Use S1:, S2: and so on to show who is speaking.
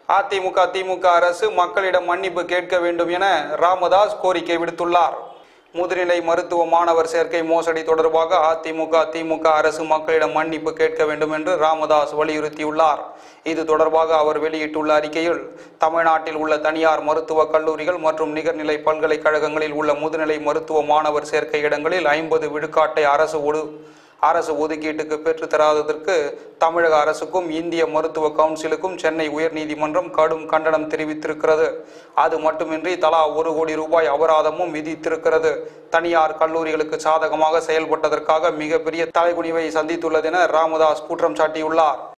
S1: அதிமுக திமுக அரசு மக்களிடம் மன்னிப்பு கேட்க வேண்டும் என ராமதாஸ் கோரிக்கை விடுத்துள்ளார் முதுநிலை மருத்துவ மாணவர் சேர்க்கை மோசடி தொடர்பாக அதிமுக திமுக அரசு மக்களிடம் மன்னிப்பு கேட்க வேண்டும் என்று ராமதாஸ் வலியுறுத்தியுள்ளார் இது தொடர்பாக அவர் வெளியிட்டுள்ள அறிக்கையில் தமிழ்நாட்டில் உள்ள தனியார் மருத்துவக் கல்லூரிகள் மற்றும் நிகர்நிலை பல்கலைக்கழகங்களில் உள்ள முதுநிலை மருத்துவ மாணவர் சேர்க்கை இடங்களில் ஐம்பது விழுக்காட்டை அரசு ஒடு அரசு ஒதுக்கீட்டுக்கு பெற்று தராததற்கு தமிழக அரசுக்கும் இந்திய மருத்துவ கவுன்சிலுக்கும் சென்னை உயர்நீதிமன்றம் கடும் கண்டனம் தெரிவித்திருக்கிறது அது மட்டுமின்றி தலா ஒரு கோடி ரூபாய் அபராதமும் விதித்திருக்கிறது தனியார் கல்லூரிகளுக்கு சாதகமாக செயல்பட்டதற்காக மிகப்பெரிய தலைகுனிவை சந்தித்துள்ளதென ராமதாஸ் குற்றம் சாட்டியுள்ளார்